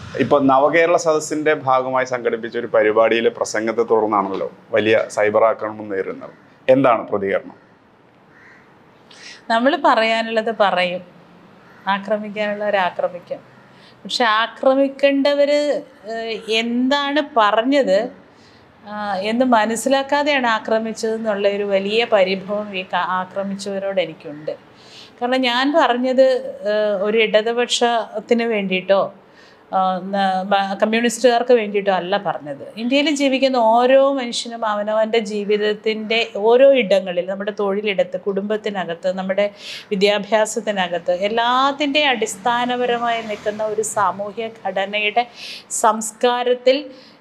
ഇപ്പൊ നവകേരള സദസ്സിന്റെ ഭാഗമായി സംഘടിപ്പിച്ച ഒരു പരിപാടിയിൽ പ്രസംഗത്തെ തുടർന്നാണല്ലോ വലിയ സൈബർ ആക്രമണം നേരിടുന്നത് എന്താണ് പ്രതികരണം നമ്മൾ പറയാനുള്ളത് പറയും ആക്രമിക്കാനുള്ളവർ ആക്രമിക്കും പക്ഷെ ആക്രമിക്കേണ്ടവർ എന്താണ് പറഞ്ഞത് ആ, എന്ന് മനസ്സിലാക്കാതെയാണ് ആക്രമിച്ചത് എന്നുള്ള ഒരു വലിയ പരിഭവം ഈ ക- ആക്രമിച്ചവരോട് എനിക്കുണ്ട് കാരണം ഞാൻ പറഞ്ഞത് ഏഹ്, ഒരു ഇടതുപക്ഷത്തിന് വേണ്ടിയിട്ടോ ആ, ന- ബ- കമ്മ്യൂണിസ്റ്റുകാർക്ക് വേണ്ടിയിട്ടോ അല്ല പറഞ്ഞത് ഇന്ത്യയിൽ ജീവിക്കുന്ന ഓരോ മനുഷ്യനും അവനവൻ്റെ ജീവിതത്തിൻ്റെ ഓരോ ഇടങ്ങളിൽ നമ്മുടെ തൊഴിലിടത്ത് കുടുംബത്തിനകത്ത് നമ്മുടെ വിദ്യാഭ്യാസത്തിനകത്ത് എല്ലാത്തിൻ്റെ അടിസ്ഥാനപരമായി നിൽക്കുന്ന ഒരു സാമൂഹ്യ ഘടനയുടെ സംസ്കാരത്തിൽ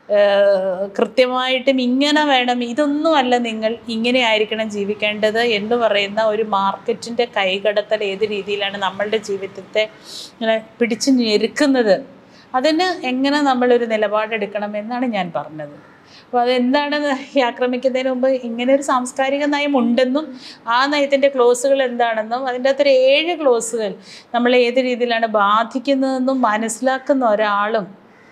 ഏഹ്, കൃത്യമായിട്ടും ഇങ്ങനെ വേണം ഇതൊന്നുമല്ല നിങ്ങൾ ഇങ്ങനെ ആയിരിക്കണം ജീവിക്കേണ്ടത് എന്ന് പറയുന്ന ഒരു മാർക്കറ്റിൻ്റെ കൈകടത്തൽ ഏത് രീതിയിലാണ് നമ്മളുടെ ജീവിതത്തെ ഇങ്ങനെ പിടിച്ചു ഞെരുക്കുന്നത് അതിന് എങ്ങനെ നമ്മളൊരു നിലപാടെടുക്കണം എന്നാണ് ഞാൻ പറഞ്ഞത് അപ്പോൾ അതെന്താണെന്ന് ഈ ആക്രമിക്കുന്നതിന് മുമ്പ് ഇങ്ങനെ ഒരു സാംസ്കാരിക നയം ഉണ്ടെന്നും ആ നയത്തിൻ്റെ ക്ലോസുകൾ എന്താണെന്നും അതിൻ്റെ അകത്തൊരു ഏഴ് ക്ലോസുകൾ നമ്മൾ ഏത് രീതിയിലാണ് ബാധിക്കുന്നതെന്നും മനസ്സിലാക്കുന്ന ഒരാളും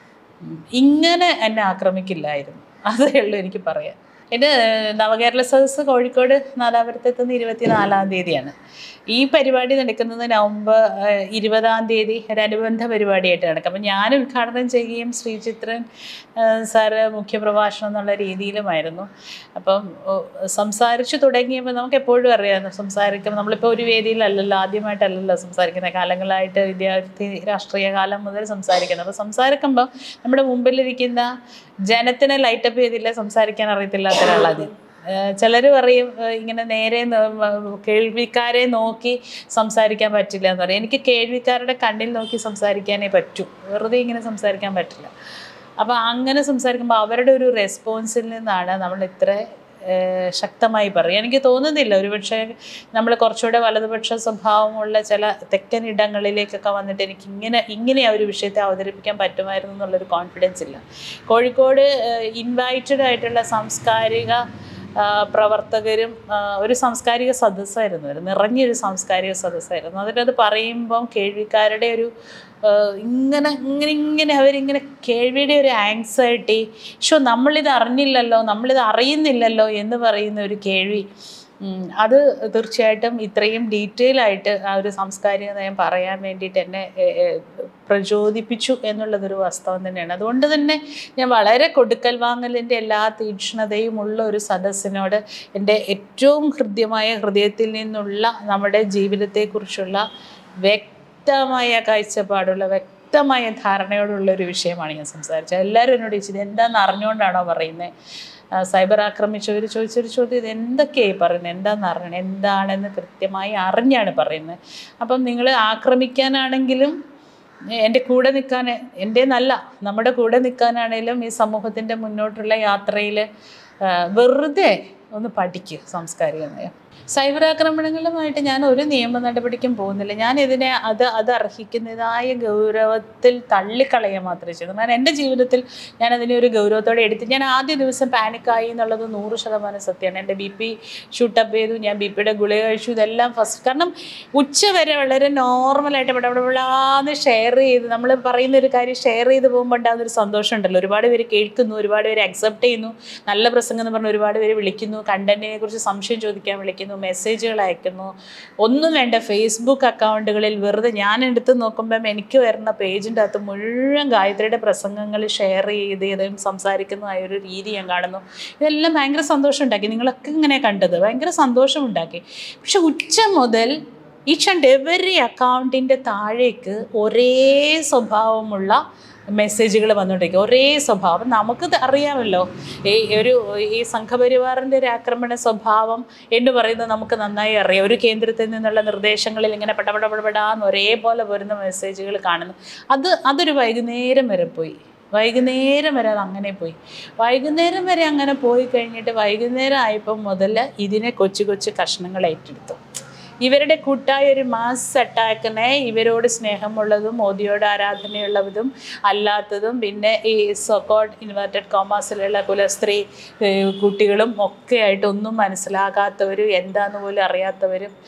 ഉം, ഇങ്ങനെ എന്നെ ആക്രമിക്കില്ലായിരുന്നു അതേ ഉള്ളൂ എനിക്ക് പറയാൻ എൻ്റെ നവകേരള സദസ്സ് കോഴിക്കോട് നാദാപുരത്ത് എത്തുന്ന ഇരുപത്തിനാലാം തീയതിയാണ് ഈ പരിപാടി നടക്കുന്നത് നവംബർ ഏഹ്, ഇരുപതാം തീയതി ഒരു അനുബന്ധ പരിപാടിയായിട്ട് നടക്കും അപ്പം ഞാൻ ഉദ്ഘാടനം ചെയ്യുകയും ശ്രീചിത്രൻ ഏഹ്, സാറ് മുഖ്യപ്രഭാഷണം എന്നുള്ള രീതിയിലുമായിരുന്നു അപ്പം ഓ, സംസാരിച്ചു തുടങ്ങിയപ്പോൾ നമുക്ക് എപ്പോഴും അറിയാം സംസാരിക്കുമ്പോൾ നമ്മളിപ്പോൾ ഒരു വേദിയിലല്ലല്ലോ ആദ്യമായിട്ടല്ലല്ലോ സംസാരിക്കുന്ന കാലങ്ങളായിട്ട് വിദ്യാർത്ഥി രാഷ്ട്രീയ കാലം മുതൽ സംസാരിക്കുന്നത് അപ്പോൾ സംസാരിക്കുമ്പോൾ നമ്മുടെ മുമ്പിലിരിക്കുന്ന ജനത്തിനെ ലൈറ്റപ്പ് ചെയ്തില്ല സംസാരിക്കാൻ അറിയത്തില്ലാത്ത ഒരാളത് ചിലർ പറയും ഏഹ് ഇങ്ങനെ നേരെ നോ- വ- കേൾവിക്കാരെ നോക്കി സംസാരിക്കാൻ പറ്റില്ല എന്ന് പറയും എനിക്ക് കേൾവിക്കാരുടെ കണ്ണിൽ നോക്കി സംസാരിക്കാനേ പറ്റൂ വെറുതെ ഇങ്ങനെ സംസാരിക്കാൻ പറ്റില്ല അപ്പോൾ അങ്ങനെ സംസാരിക്കുമ്പോൾ അവരുടെ ഒരു റെസ്പോൺസിൽ നിന്നാണ് നമ്മൾ ഇത്ര ഏഹ് ശക്തമായി പറയും എനിക്ക് തോന്നുന്നില്ല ഒരുപക്ഷെ നമ്മൾ കുറച്ചുകൂടെ വലതുപക്ഷ സ്വഭാവമുള്ള ചില തെക്കൻ ഇടങ്ങളിലേക്കൊക്കെ വന്നിട്ട് എനിക്ക് ഇങ്ങനെ ഇങ്ങനെ ആ ഒരു വിഷയത്തെ അവതരിപ്പിക്കാൻ പറ്റുമായിരുന്നു എന്നുള്ളൊരു കോൺഫിഡൻസ് ഇല്ല കോഴിക്കോട് ഇൻവൈറ്റഡ് ആയിട്ടുള്ള സാംസ്കാരിക ആ, പ്രവർത്തകരും ആ, ഒരു സാംസ്കാരിക സദസ്സായിരുന്നു ഒരു നിറഞ്ഞൊരു സാംസ്കാരിക സദസ്സായിരുന്നു അതിനത് പറയുമ്പം കേൾവിക്കാരുടെ ഒരു ആ, ഇങ്ങനെ ഇങ്ങനെ ഇങ്ങനെ അവരിങ്ങനെ കേൾവിയുടെ ഒരു ആങ്സൈറ്റി ഷോ നമ്മളിത് അറിഞ്ഞില്ലല്ലോ നമ്മളിത് അറിയുന്നില്ലല്ലോ എന്ന് പറയുന്ന ഒരു കേൾവി ഉം, അത് തീർച്ചയായിട്ടും ഇത്രയും ഡീറ്റെയിൽ ആയിട്ട് ആ ഒരു സാംസ്കാരിക നയം പറയാൻ വേണ്ടിയിട്ട് എന്നെ ഏ, ഏ, പ്രചോദിപ്പിച്ചു എന്നുള്ളതൊരു വാസ്തവം തന്നെയാണ് അതുകൊണ്ട് തന്നെ ഞാൻ വളരെ കൊടുക്കൽ വാങ്ങലിൻ്റെ എല്ലാ തീക്ഷ്ണതയും ഉള്ള ഒരു സദസ്സിനോട് എൻ്റെ ഏറ്റവും ഹൃദ്യമായ ഹൃദയത്തിൽ നിന്നുള്ള നമ്മുടെ ജീവിതത്തെക്കുറിച്ചുള്ള വ്യക്തമായ കാഴ്ചപ്പാടുള്ള വ്യക്തമായ ധാരണയോടുള്ള ഒരു വിഷയമാണ് ഞാൻ സംസാരിച്ചത് എല്ലാവരും എന്നോട് ചോദിച്ചത് എന്താണെന്ന് അറിഞ്ഞുകൊണ്ടാണോ പറയുന്നത് ആ, സൈബർ ആക്രമിച്ചവർ ചോദിച്ചൊരു ചോദ്യം ഇത് എന്തൊക്കെയായി പറയുന്നത് എന്താണെന്ന് അറിയണം എന്താണെന്ന് കൃത്യമായി അറിഞ്ഞാണ് പറയുന്നത് അപ്പം നിങ്ങൾ ആക്രമിക്കാനാണെങ്കിലും എൻ്റെ കൂടെ നിൽക്കാൻ എൻ്റെ നല്ല നമ്മുടെ കൂടെ നിൽക്കാനാണേലും ഈ സമൂഹത്തിൻ്റെ മുന്നോട്ടുള്ള യാത്രയിൽ വെറുതെ ഒന്ന് പഠിക്കുക സാംസ്കാരിക നയം സൈബർ ആക്രമണങ്ങളുമായിട്ട് ഞാൻ ഒരു നിയമ നടപടിക്കും പോകുന്നില്ല ഞാൻ ഇതിനെ അത് അത് അർഹിക്കുന്നതായ ഗൗരവത്തിൽ തള്ളിക്കളയുക മാത്രമേ ചെയ്തു കാരണം എൻ്റെ ജീവിതത്തിൽ ഞാൻ അതിനെ ഒരു ഗൗരവത്തോടെ എടുത്ത് ഞാൻ ആദ്യ ദിവസം പാനിക്കായി എന്നുള്ളത് നൂറ് ശതമാനം സത്യമാണ് എൻ്റെ ബി പി ഷൂട്ടപ്പ് ചെയ്തു ഞാൻ ബി പിയുടെ ഗുളിക കഴിച്ചു ഇതെല്ലാം ഫസ്റ്റ് കാരണം ഉച്ച വരെ വളരെ നോർമലായിട്ട് ഇവിടെ ഇവിടെ ഇവിടാന്ന് ഷെയർ ചെയ്ത് നമ്മൾ പറയുന്ന ഒരു കാര്യം ഷെയർ ചെയ്ത് പോകുമ്പോൾ ഉണ്ടാകുന്ന ഒരു സന്തോഷം ഉണ്ടല്ലോ ഒരുപാട് പേര് കേൾക്കുന്നു ഒരുപാട് പേര് അക്സെപ്റ്റ് ചെയ്യുന്നു നല്ല പ്രസംഗം എന്ന് പറഞ്ഞ് ഒരുപാട് പേര് വിളിക്കുന്നു കണ്ടന്റിനെ കുറിച്ച് സംശയം ചോദിക്കാൻ വിളിക്കുന്നു മെസ്സേജുകൾ അയക്കുന്നു ഒന്നും വേണ്ട ഫേസ്ബുക്ക് അക്കൗണ്ടുകളിൽ വെറുതെ ഞാൻ എടുത്ത് നോക്കുമ്പം എനിക്ക് വരുന്ന പേജിൻ്റെ അകത്ത് മുഴുവൻ ഗായത്രിയുടെ പ്രസംഗങ്ങൾ ഷെയർ ചെയ്ത് ഇതും സംസാരിക്കുന്നതായ ഒരു രീതി ഞാൻ കാണുന്നു ഇതെല്ലാം ഭയങ്കര സന്തോഷം ഉണ്ടാക്കി നിങ്ങളൊക്കെ ഇങ്ങനെ കണ്ടത് ഭയങ്കര സന്തോഷം ഉണ്ടാക്കി പക്ഷെ ഉച്ച മുതൽ ഈച്ച് ആൻഡ് എവറി അക്കൗണ്ടിൻ്റെ താഴേക്ക് ഒരേ സ്വഭാവമുള്ള മെസ്സേജുകൾ വന്നുകൊണ്ടിരിക്കും ഒരേ സ്വഭാവം നമുക്ക് അറിയാമല്ലോ ഈ ഒരു ഈ സംഘപരിവാറിൻ്റെ ഒരു ആക്രമണ സ്വഭാവം എന്ന് പറയുന്നത് നമുക്ക് നന്നായി അറിയാം ഒരു കേന്ദ്രത്തിൽ നിന്നുള്ള നിർദ്ദേശങ്ങളിൽ ഇങ്ങനെ പടപട പടപടാന്ന് ഒരേപോലെ വരുന്ന മെസ്സേജുകൾ കാണുന്നു അത് അതൊരു വൈകുന്നേരം വരെ പോയി വൈകുന്നേരം വരെ അത് അങ്ങനെ പോയി വൈകുന്നേരം വരെ അങ്ങനെ പോയി കഴിഞ്ഞിട്ട് വൈകുന്നേരം ആയപ്പോൾ മുതൽ ഇതിനെ കൊച്ചു കൊച്ചു കഷ്ണങ്ങൾ ഏറ്റെടുത്തു ഇവരുടെ കൂട്ടായ ഒരു മാസ് അറ്റാക്കിനെ ഇവരോട് സ്നേഹമുള്ളതും മോദിയോട് ആരാധനയുള്ളതും അല്ലാത്തതും പിന്നെ ഈ സൊക്കോഡ് ഇൻവേർട്ടഡ് കോമേഴ്സിലുള്ള കുലസ്ത്രീ ഏഹ് കുട്ടികളും ഒക്കെ ആയിട്ട് ഒന്നും മനസ്സിലാകാത്തവരും എന്താന്ന് പോലും അറിയാത്തവരും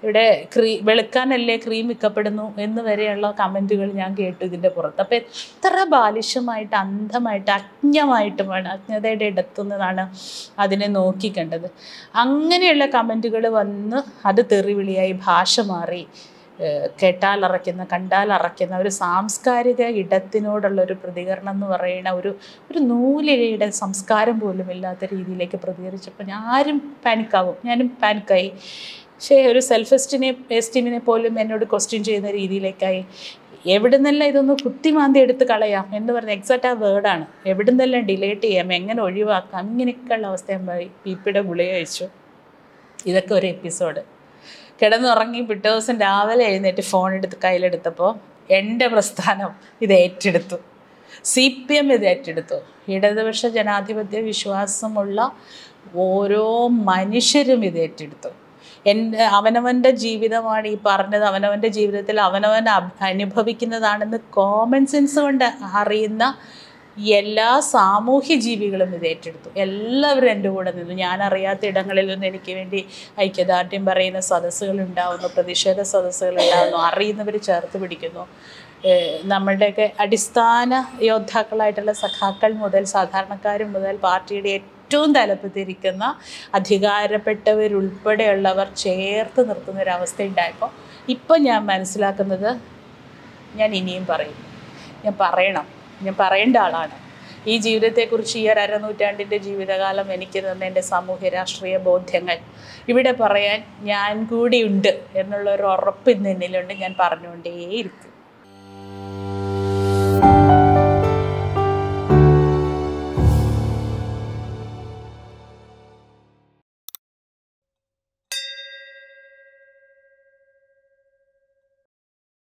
ഇവിടെ ക്രീ വെളുക്കാനല്ലേ ക്രീം വിൽക്കപ്പെടുന്നു എന്ന് വരെയുള്ള കമൻറ്റുകൾ ഞാൻ കേട്ടു ഇതിൻ്റെ പുറത്ത് അപ്പോൾ എത്ര ബാലിശമായിട്ട് അന്ധമായിട്ട് അജ്ഞമായിട്ടുമാണ് അജ്ഞതയുടെ ഇടത്തുനിന്നാണ് അതിനെ നോക്കിക്കണ്ടത് അങ്ങനെയുള്ള കമൻറ്റുകൾ വന്ന് അത് തെറിവിളിയായി ഭാഷ മാറി ഏഹ് കേട്ടാലറയ്ക്കുന്ന കണ്ടാലറയ്ക്കുന്ന ഒരു സാംസ്കാരിക ഇടത്തിനോടുള്ള ഒരു പ്രതികരണം എന്ന് പറയുന്ന ഒരു ഒരു നൂലിഴയുടെ സംസ്കാരം പോലും ഇല്ലാത്ത രീതിയിലേക്ക് പ്രതികരിച്ചപ്പോൾ ഞാൻ ആരും പാനിക്കാവും ഞാനും പാനിക്കായി പക്ഷേ ഒരു സെൽഫ് എസ്റ്റിനെ എസ്റ്റീമിനെ പോലും എന്നോട് ക്വസ്റ്റ്യൻ ചെയ്യുന്ന രീതിയിലേക്കായി എവിടുന്നെല്ലാം ഇതൊന്ന് കുത്തിമാന്തി എടുത്ത് കളയാം എന്ന് പറഞ്ഞ എക്സാക്റ്റ് ആ വേർഡാണ് എവിടുന്നെല്ലാം ഡിലേറ്റ് ചെയ്യാം എങ്ങനെ ഒഴിവാക്കാം ഇങ്ങനെയൊക്കെയുള്ള അവസ്ഥയുണ്ടായി ബി പിയുടെ ഗുളിക കഴിച്ചു ഇതൊക്കെ ഒരു എപ്പിസോഡ് കിടന്നുറങ്ങി പിറ്റേ ദിവസം രാവിലെ എഴുന്നേറ്റ് ഫോൺ എടുത്ത് കയ്യിലെടുത്തപ്പോൾ എൻ്റെ പ്രസ്ഥാനം ഇത് ഏറ്റെടുത്തു സി പി എം ഇത് ഏറ്റെടുത്തു ഇടതുപക്ഷ ജനാധിപത്യ വിശ്വാസമുള്ള ഓരോ മനുഷ്യരും ഇത് ഏറ്റെടുത്തു എൻ്റെ അവനവൻ്റെ ജീവിതമാണ് ഈ പറഞ്ഞത് അവനവൻ്റെ ജീവിതത്തിൽ അവനവൻ അഭ- അനുഭവിക്കുന്നതാണെന്ന് കോമൺ സെൻസ് കൊണ്ട് അറിയുന്ന എല്ലാ സാമൂഹ്യ ജീവികളും ഇത് ഏറ്റെടുത്തു എല്ലാവരും എൻ്റെ കൂടെ നിന്നു ഞാൻ അറിയാത്ത ഇടങ്ങളിൽ നിന്ന് എനിക്ക് വേണ്ടി ഐക്യദാർഢ്യം പറയുന്ന സദസ്സുകൾ ഉണ്ടാവുന്നു പ്രതിഷേധ സദസ്സുകൾ ഉണ്ടാവുന്നു അറിയുന്നവർ ചേർത്ത് പിടിക്കുന്നു ഏഹ് നമ്മളുടെയൊക്കെ അടിസ്ഥാന യോദ്ധാക്കളായിട്ടുള്ള സഖാക്കൾ മുതൽ സാധാരണക്കാർ മുതൽ പാർട്ടിയുടെ ഏറ്റവും തലപ്പത്തിരിക്കുന്ന അധികാരപ്പെട്ടവരുൾപ്പെടെയുള്ളവർ ചേർത്ത് നിർത്തുന്ന ഒരവസ്ഥ ഉണ്ടായപ്പോൾ ഇപ്പം ഞാൻ മനസ്സിലാക്കുന്നത് ഞാൻ ഇനിയും പറയും ഞാൻ പറയണം ഞാൻ പറയേണ്ട ആളാണ് ഈ ജീവിതത്തെക്കുറിച്ച് ഈ ഒരു അരനൂറ്റാണ്ടിൻ്റെ ജീവിതകാലം എനിക്ക് തന്ന എൻ്റെ സാമൂഹ്യ രാഷ്ട്രീയ ബോധ്യങ്ങൾ ഇവിടെ പറയാൻ ഞാൻ കൂടിയുണ്ട് എന്നുള്ള ഒരു ഉറപ്പ് ഇന്ന് എന്നിലുണ്ട് ഞാൻ പറഞ്ഞുകൊണ്ടേയിരിക്കും